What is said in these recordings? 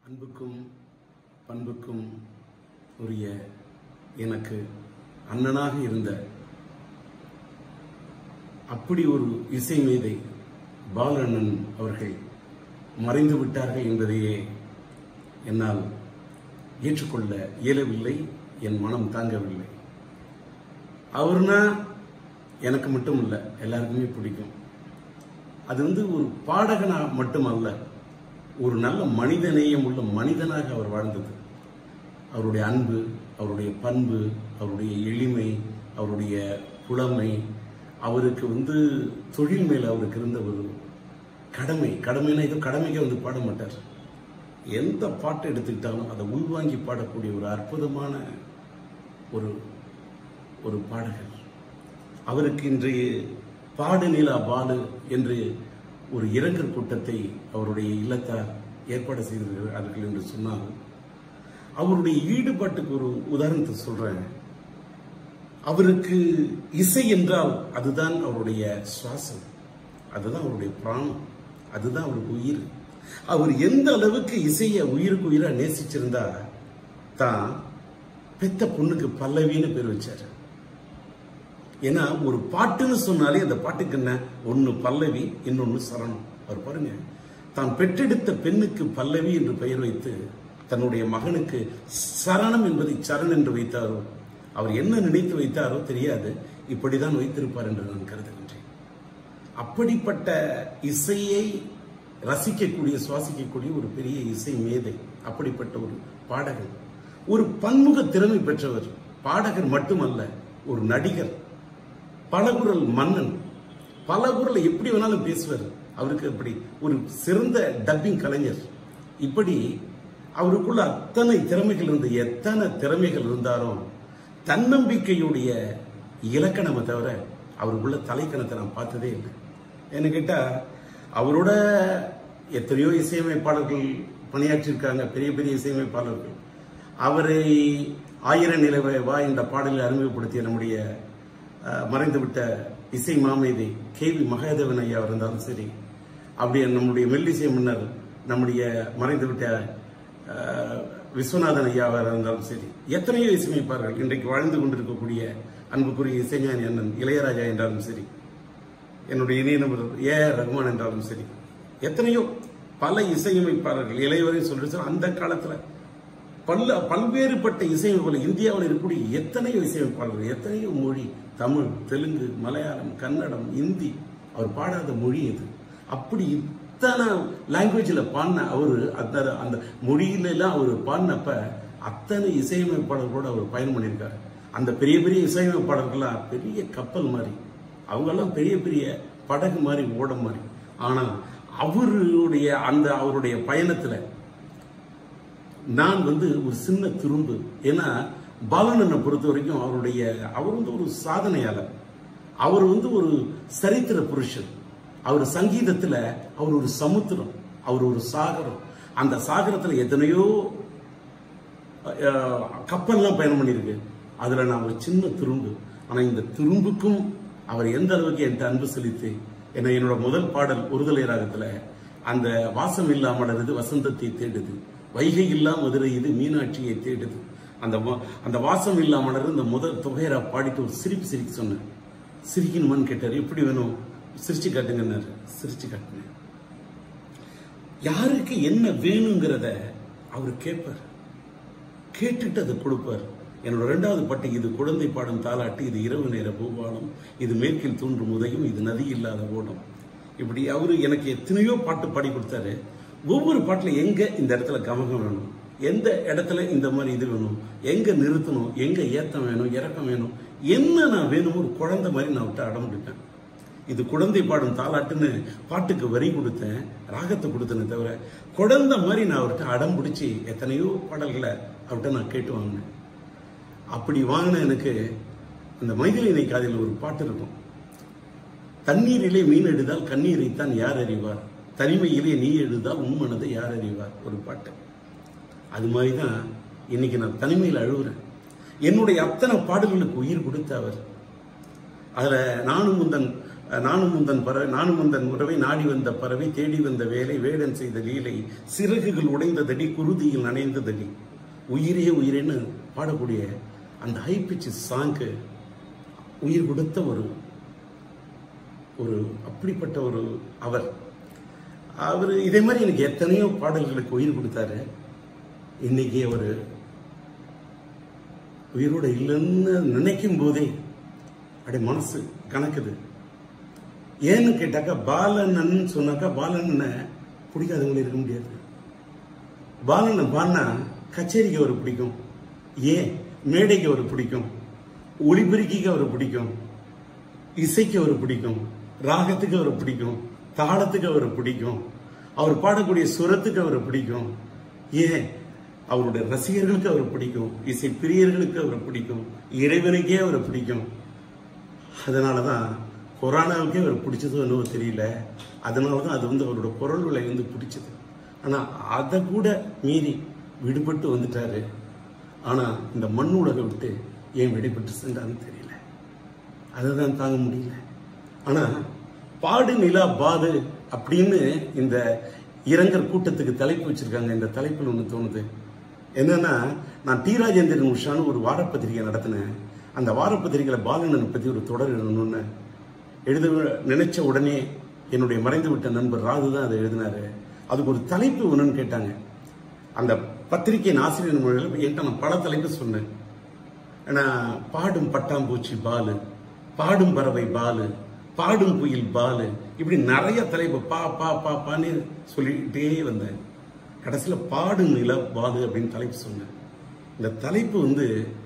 அன்புக்கும் பண்புக்கும் உரிய எனக்கு அண்ணனாக இருந்த அப்படி ஒரு இசை மேதை பாலண்ணன் அவர்கள் மறைந்து விட்டார்கள் என்பதையே என்னால் ஏற்றுக்கொள்ள இயலவில்லை என் மனம் தாங்கவில்லை அவர்னா எனக்கு மட்டும் இல்லை எல்லாருக்குமே பிடிக்கும் அது வந்து ஒரு பாடகனா மட்டுமல்ல ஒரு நல்ல மனித நேயம் உள்ள மனிதனாக அவர் வாழ்ந்தது அவருடைய அன்பு அவருடைய பண்பு அவருடைய எளிமை அவருடைய புலமை அவருக்கு வந்து தொழில் மேல அவருக்கு இருந்த ஒரு கடமை கடமைனா ஏதோ கடமைக்கே வந்து பாட மாட்டார் எந்த பாட்டை எடுத்துக்கிட்டாலும் அதை உள்வாங்கி பாடக்கூடிய ஒரு அற்புதமான ஒரு ஒரு பாடகர் அவருக்கு இன்றைய பாடு நிலா பாலு என்று ஒரு இரங்கல் கூட்டத்தை அவருடைய இல்லத்தார் ஏற்பாடு செய்திருக்கிறார்கள் என்று சொன்னால் அவருடைய ஈடுபாட்டுக்கு ஒரு உதாரணத்தை சொல்றேன் அவருக்கு இசை என்றால் அதுதான் அவருடைய சுவாசம் அதுதான் அவருடைய பிராணம் அதுதான் அவருக்கு உயிர் அவர் எந்த அளவுக்கு இசையை உயிருக்கு உயிரா நேசிச்சிருந்தா தான் பெத்த பொண்ணுக்கு பல்லவின்னு பேர் வச்சாரு ஏன்னா ஒரு பாட்டுன்னு சொன்னாலே அந்த பாட்டுக்கு என்ன ஒன்னு பல்லவி இன்னொன்னு சரணம் அவர் பாருங்க தான் பெற்றெடுத்த பெண்ணுக்கு பல்லவி என்று பெயர் வைத்து தன்னுடைய மகனுக்கு சரணம் என்பதை சரண் என்று வைத்தாரோ அவர் என்ன நினைத்து வைத்தாரோ தெரியாது இப்படிதான் வைத்திருப்பார் என்று நான் கருதுகின்றேன் அப்படிப்பட்ட இசையை ரசிக்கக்கூடிய சுவாசிக்கக்கூடிய ஒரு பெரிய இசை மேதை அப்படிப்பட்ட ஒரு பாடகர் ஒரு பன்முக திறமை பெற்றவர் பாடகர் மட்டுமல்ல ஒரு நடிகர் பலகுரல் மன்னன் பல குரலை எப்படி வேணாலும் பேசுவார் அவருக்கு அப்படி ஒரு சிறந்த டப்பிங் கலைஞர் இப்படி அவருக்குள்ள அத்தனை திறமைகள் இருந்து எத்தனை திறமைகள் இருந்தாலும் தன்னம்பிக்கையுடைய இலக்கணமை தவிர அவருக்குள்ள தலைக்கணத்தை நான் பார்த்ததே இல்லை என்ன கேட்டா அவரோட எத்தனையோ இசையமைப்பாளர்கள் பணியாற்றியிருக்காங்க பெரிய பெரிய இசையமைப்பாளர்கள் அவரை ஆயிர நிலவை வா என்ற பாடலில் அறிமுகப்படுத்திய நம்முடைய அஹ், மறைந்துவிட்ட இசை மாமேதை கே வி மகாதேவன் ஐயா இருந்தாலும் சரி அப்படியே நம்முடைய மெல்லிசை முன்னர் நம்முடைய மறைந்துவிட்ட அஹ், விஸ்வநாதன் ஐயாவாக இருந்தாலும் சரி எத்தனையோ இசையமைப்பார்கள் இன்றைக்கு வாழ்ந்து கொண்டிருக்கக்கூடிய அன்புக்குரிய இசைஞானி அண்ணன் இளையராஜா என்றாலும் சரி என்னுடைய இணைய நபர் ஏ ஆர் ரஹ்மான் என்றாலும் சரி எத்தனையோ பல இசையமைப்பாளர்கள் இளையவரை சொல்லிட்டு அந்த காலத்துல பல்ல பல்வேறுபட்ட இசையமைப்பாளர் இந்தியாவில் இருக்கக்கூடிய எத்தனையோ இசையமைப்பாளர்கள் எத்தனையோ மொழி தமிழ் தெலுங்கு மலையாளம் கன்னடம் இந்தி அவர் பாடாத மொழி எது அப்படி இத்தனை லாங்குவேஜில் பாடின அவரு அந்த அந்த மொழியில எல்லாம் அவர் பாடினப்ப அத்தனை இசையமைப்பாளர்களோட அவர் பயணம் பண்ணியிருக்காரு அந்த பெரிய பெரிய இசையமைப்பாளர்கள்லாம் பெரிய கப்பல் மாதிரி அவங்கெல்லாம் பெரிய பெரிய படகு மாதிரி ஓட மாதிரி ஆனா அவருடைய அந்த அவருடைய பயணத்துல நான் வந்து ஒரு சின்ன துரும்பு ஏன்னா பாலனனை பொறுத்த வரைக்கும் அவருடைய அவர் வந்து ஒரு சாதனையாளர் அவர் வந்து ஒரு சரித்திர புருஷன் அவர் சங்கீதத்துல அவர் ஒரு சமுத்திரம் அவர் ஒரு சாகரம் அந்த சாகரத்துல எத்தனையோ அஹ், கப்பல்லாம் பயணம் பண்ணியிருக்கு அதுல நான் ஒரு சின்ன துரும்பு ஆனா இந்த துரும்புக்கும் அவர் எந்த அளவுக்கு என்கிட்ட அன்பு செலுத்தி என்ன என்னோட முதல் பாடல் ஒருதலை ராகத்துல அந்த வாசம் இல்லாமல் இது வசந்தத்தை தேடுது வைகை இல்லா மதுரை இது மீனாட்சியை தேடுது அந்த வா- அந்த வாசம் இல்லாமல் இந்த முதல் தொகையரா பாடிட்டு ஒரு சிரிப்பு சிரிக்க சொன்னேன் சிரிக்கணுமான்னு கேட்டார் எப்படி வேணும் சிரிச்சு காட்டுங்கன்னாரு சிரிச்சு காட்டினேன் யாருக்கு என்ன வேணுங்கிறத அவர் கேட்பார் கேட்டுட்டு அதை கொடுப்பார் என்னோட ரெண்டாவது பாட்டு இது குழந்தை பாடும் தாலாட்டு இது இரவு நேர பூபாலம் இது மேற்கில் தோன்றும் உதயம் இது நதி இல்லாத ஓடம் இப்படி அவரு எனக்கு எத்தனையோ பாட்டு பாடி கொடுத்தாரு ஒவ்வொரு பாட்டுல எங்க இந்த இடத்துல கமகம் வேணும் எந்த இடத்துல இந்த மாதிரி இது வேணும் எங்க நிறுத்தணும் எங்க ஏத்தம் வேணும் இறக்கம் வேணும் என்ன நான் வேணுமோ ஒரு குழந்தை மாதிரி நான் விட்டு அடம் பிடிப்பேன் இது குழந்தை பாடும் தாலாட்டுன்னு பாட்டுக்கு வரி கொடுத்தேன் ராகத்தை கொடுத்தேனே தவிர குழந்தை மாதிரி நான் அவர்கிட்ட அடம் பிடிச்சி எத்தனையோ பாடல்களை அவர்கிட்ட நான் கேட்டு வாங்கினேன் அப்படி வாங்கின எனக்கு அந்த மைதிலினை காதில் ஒரு பாட்டு இருக்கும் தண்ணீரிலே மீன் எடுதால் கண்ணீரைத்தான் யார் அறிவார் தனிமையிலே நீ எழுதால் உன் மனதை யார் அறிவார் ஒரு பாட்டு அது மாதிரி தான் இன்னைக்கு நான் தனிமையில் அழுகுறேன் என்னுடைய அத்தனை பாடல்களுக்கு உயிர் கொடுத்த அவர் அதுல நானும் முந்தன் அஹ், நானும் முந்தன் பறவை நானும் முந்தன் உறவை நாடி வந்த பறவை தேடி வந்த வேலை வேடன் செய்த லீலை சிறகுகள் உடைந்ததடி குருதியில் நனைந்ததடி உயிரே உயிரேன்னு பாடக்கூடிய அந்த ஹை பிச் சாங்கு உயிர் கொடுத்த ஒரு ஒரு அப்படிப்பட்ட ஒரு அவர் அவர் இதே மாதிரி எனக்கு எத்தனையோ பாடல்களுக்கு உயிர் கொடுத்தாரு இன்னைக்கு அவர் உயிரோட இல்லைன்னு நினைக்கும் போதே அப்படியே மனசு கணக்குது ஏன்னு கேட்டாக்கா பாலண்ணன் சொன்னாக்கா பாலண்ணனை பிடிக்காதவங்களே இருக்க முடியாது பாலண்ணன் பாடினா கச்சேரிக்கு அவர் பிடிக்கும் ஏன் மேடைக்கு அவர் பிடிக்கும் ஒளிபெருக்கிக்கு அவர் பிடிக்கும் இசைக்கு அவர் பிடிக்கும் ராகத்துக்கு அவர் பிடிக்கும் தாளத்துக்கு அவர் பிடிக்கும் அவர் பாடக்கூடிய சுரத்துக்கு அவர் பிடிக்கும் ஏன் அவருடைய ரசிகர்களுக்கு அவர் பிடிக்கும் இசை பிரியர்களுக்கு அவர் பிடிக்கும் இறைவனுக்கே அவர் பிடிக்கும் அதனால தான் கொரோனாவுக்கே அவர் பிடிச்சதோ என்னவோ தெரியல அதனால தான் அது வந்து அவரோட குரல் விலை வந்து பிடிச்சது ஆனால் அதை கூட மீறி விடுபட்டு வந்துட்டாரு ஆனால் இந்த மண் உலகை விட்டு ஏன் விடுபட்டு சென்றான்னு தெரியல அதை தான் தாங்க முடியல ஆனா பாடு நிலா பாது அப்படின்னு இந்த இரங்கல் கூட்டத்துக்கு தலைப்பு வச்சிருக்காங்க இந்த தலைப்பில் ஒன்று தோணுது என்னன்னா நான் டி ராஜேந்திரன் உஷான்னு ஒரு வாரப்பத்திரிகை நடத்தினேன் அந்த வாரப்பத்திரிகையில பாலனனை பத்தி ஒரு தொடர் எழுதணும்னு எழுத நினைச்ச உடனே என்னுடைய மறைந்து விட்ட நண்பர் ராது தான் அதை எழுதினாரு அதுக்கு ஒரு தலைப்பு ஒன்றுன்னு கேட்டாங்க அந்த பத்திரிகையின் ஆசிரியர் மொழியில் என்கிட்ட நான் பல தலைப்பு சொன்னேன் ஆனா பாடும் பட்டாம்பூச்சி பாலு பாடும் பறவை பாலு பாடும் குயில் பாலு இப்படி நிறைய தலைப்பு பா பா பா பான்னு சொல்லிட்டே வந்தேன் கடைசியில பாடும் நில பாலு அப்படின்னு தலைப்பு சொன்னேன் இந்த தலைப்பு வந்து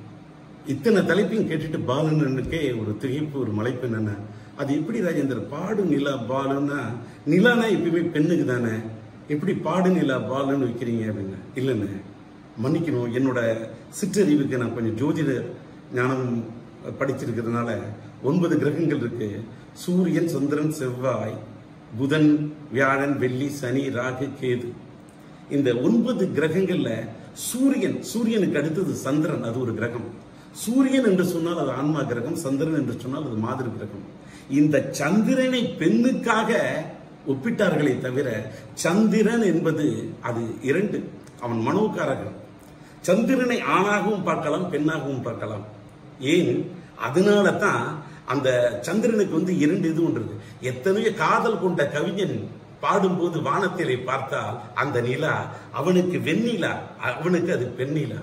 இத்தனை தலைப்பையும் கேட்டுட்டு பாலனுக்கே ஒரு திகைப்பு ஒரு மலைப்பு என்னன்னா அது எப்படி ராஜேந்தர் பாடும் நிலா பாலுன்னா நிலானா எப்பயுமே பெண்ணுக்கு தானே எப்படி பாடு நிலா பாலுன்னு வைக்கிறீங்க அப்படின்னு இல்லைன்னு மன்னிக்கணும் என்னோட சிற்றறிவுக்கு நான் கொஞ்சம் ஜோதிட ஞானம் படிச்சிருக்கிறதுனால ஒன்பது கிரகங்கள் இருக்கு சூரியன் சந்திரன் செவ்வாய் புதன் வியாழன் வெள்ளி சனி ராகு கேது இந்த ஒன்பது கிரகங்கள்ல சூரியன் சூரியனுக்கு அடுத்தது சந்திரன் அது ஒரு கிரகம் சூரியன் என்று சொன்னால் அது ஆன்மா கிரகம் சந்திரன் என்று சொன்னால் அது மாதிரி கிரகம் இந்த சந்திரனை பெண்ணுக்காக ஒப்பிட்டார்களே தவிர சந்திரன் என்பது அது இரண்டு அவன் மனோகாரகன் சந்திரனை ஆணாகவும் பார்க்கலாம் பெண்ணாகவும் பார்க்கலாம் ஏன் அதனால தான் அந்த சந்திரனுக்கு வந்து இரண்டு இது ஒன்று இருக்கு எத்தனையோ காதல் கொண்ட கவிஞன் பாடும்போது வானத்திலே பார்த்தால் அந்த நிலா அவனுக்கு வெண்ணிலா அவனுக்கு அது பெண்ணிலா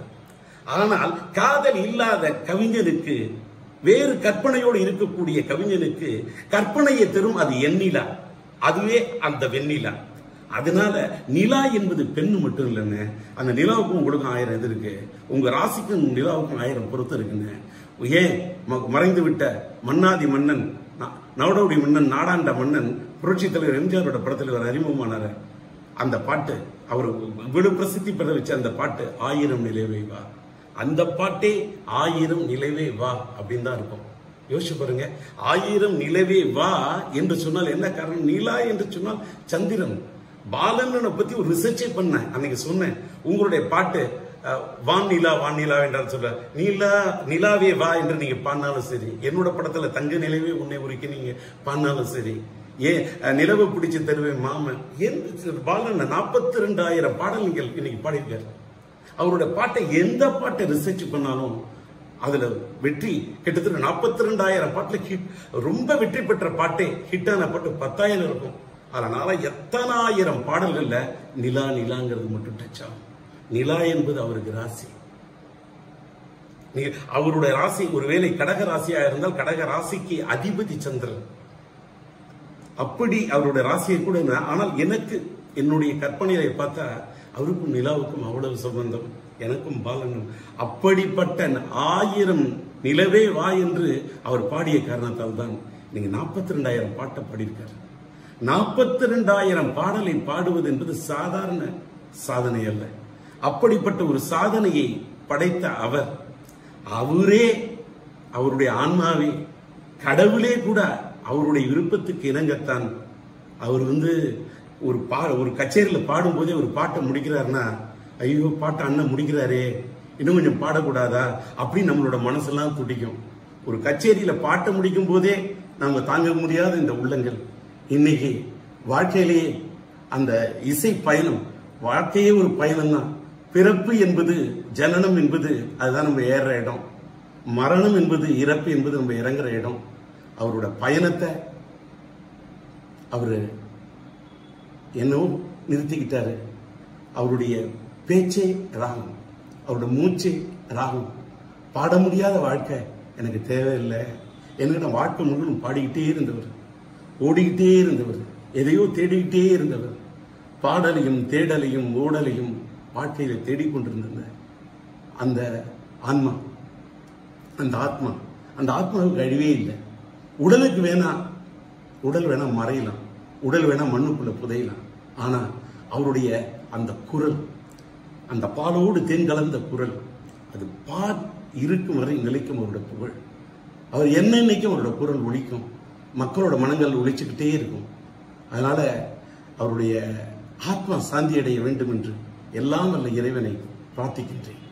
ஆனால் காதல் இல்லாத கவிஞனுக்கு வேறு கற்பனையோடு இருக்கக்கூடிய கவிஞனுக்கு கற்பனையை தரும் அது எண்ணிலா அதுவே அந்த வெண்ணிலா அதனால நிலா என்பது பெண்ணு மட்டும் இல்லைன்னு அந்த நிலாவுக்கும் உங்களுக்கும் ஆயிரம் இது இருக்கு உங்க ராசிக்கும் நிலாவுக்கும் ஆயிரம் பொருத்தம் இருக்குன்னு ஏன் ம- மறைந்து விட்ட மன்னாதி மன்னன் நா- நவடவுடி மன்னன் நாடாண்ட மன்னன் புரட்சி தலைவர் எம்ஜிஆரோட படத்தில் ஒரு அறிமுகமானார் அந்த பாட்டு அவர் இவ்வளவு பிரசித்தி பெற வச்ச அந்த பாட்டு ஆயிரம் நிலைவே வா அந்த பாட்டே ஆயிரம் நிலைவே வா அப்படின்னு தான் இருக்கும் யோசிச்சு பாருங்க ஆயிரம் நிலவே வா என்று சொன்னால் என்ன காரணம் நிலா என்று சொன்னால் சந்திரன் பாலனை பத்தி ஒரு ரிசர்ச்சே பண்ணேன் அன்னைக்கு சொன்னேன் உங்களுடைய பாட்டு அஹ், வான் நிலா வான் நிலா என்றால் சொல்ல நிலா நிலாவே வா என்று நீங்க பாடினாலும் சரி என்னோட படத்துல தங்க நிலவே உன்னை உரிக்க நீங்க பாடினாலும் சரி ஏன் அஹ், நிலவு பிடிச்சு தருவேன் மாமன் ஏன் பாலன் நாற்பத்தி ரெண்டாயிரம் பாடல்கள் இன்னைக்கு பாடியிருக்காரு அவரோட பாட்டை எந்த பாட்டை ரிசர்ச் பண்ணாலும் அதுல வெற்றி கிட்டத்தட்ட நாற்பத்தி ரெண்டாயிரம் பாட்டுல ஹிட் ரொம்ப வெற்றி பெற்ற பாட்டே ஹிட்டான பாட்டு பத்தாயிரம் இருக்கும் அதனால எத்தனாயிரம் பாடல்கள்ல நிலா நிலாங்கிறது மட்டும் டச் ஆகும் நிலா என்பது அவருக்கு ராசி நீங்க அவருடைய ராசி ஒருவேளை கடக ராசியா இருந்தால் கடக ராசிக்கு அதிபதி சந்திரன் அப்படி அவருடைய ராசியை கூட நான் ஆனால் எனக்கு என்னுடைய கற்பனையை பார்த்தா அவருக்கும் நிலாவுக்கும் அவ்வளவு சம்பந்தம் எனக்கும் பாலனும் அப்படிப்பட்ட ஆயிரம் நிலவே வா என்று அவர் பாடிய காரணத்தால் தான் நீங்க நாற்பத்தி ரெண்டாயிரம் பாட்டை பாடியிருக்காரு நாற்பத்தி ரெண்டாயிரம் பாடலை பாடுவது என்பது சாதாரண சாதனை அல்ல அப்படிப்பட்ட ஒரு சாதனையை படைத்த அவர் அவரே அவருடைய ஆன்மாவே கடவுளே கூட அவருடைய விருப்பத்துக்கு இணங்கத்தான் அவர் வந்து ஒரு பா ஒரு கச்சேரியில் பாடும்போதே ஒரு பாட்டை முடிக்கிறாருன்னா ஐயோ பாட்டை அண்ணன் முடிக்கிறாரே இன்னும் கொஞ்சம் பாடக்கூடாதா அப்படின்னு நம்மளோட மனசெல்லாம் துடிக்கும் ஒரு கச்சேரியில பாட்டை முடிக்கும் போதே நாம தாங்க முடியாத இந்த உள்ளங்கள் இன்னைக்கு வாழ்க்கையிலேயே அந்த இசை பயணம் வாழ்க்கையே ஒரு பயணம் தான் பிறப்பு என்பது ஜனனம் என்பது அதுதான் நம்ம ஏறுற இடம் மரணம் என்பது இறப்பு என்பது நம்ம இறங்குற இடம் அவரோட பயணத்தை அவரு என்னவோ நிறுத்திக்கிட்டாரு அவருடைய பேச்சே ராகம் அவருடைய மூச்சே ராகம் பாட முடியாத வாழ்க்கை எனக்கு தேவையில்லை என்கிட்ட வாழ்க்கை முழுவதும் பாடிக்கிட்டே இருந்தவர் ஓடிக்கிட்டே இருந்தவர் எதையோ தேடிக்கிட்டே இருந்தவர் பாடலையும் தேடலையும் ஓடலையும் வாழ்க்கையில தேடிக்கொண்டிருந்த அந்த ஆன்மா அந்த ஆத்மா அந்த ஆத்மாவுக்கு அழிவே இல்லை உடலுக்கு வேணா உடல் வேணா மறையலாம் உடல் வேணா மண்ணுக்குள்ள புதையலாம் ஆனா அவருடைய அந்த குரல் அந்த பாலோடு தேன் கலந்த குரல் அது பால் இருக்கும் வரை நிலைக்கும் அவருடைய புகழ் அவர் என்னென்னைக்கும் அவரோட குரல் ஒலிக்கும் மக்களோட மனங்கள் ஒலிச்சுக்கிட்டே இருக்கும் அதனால அவருடைய ஆத்மா சாந்தி அடைய வேண்டும் என்று எல்லாம் அல்ல இறைவனை பிரார்த்திக்கின்றேன்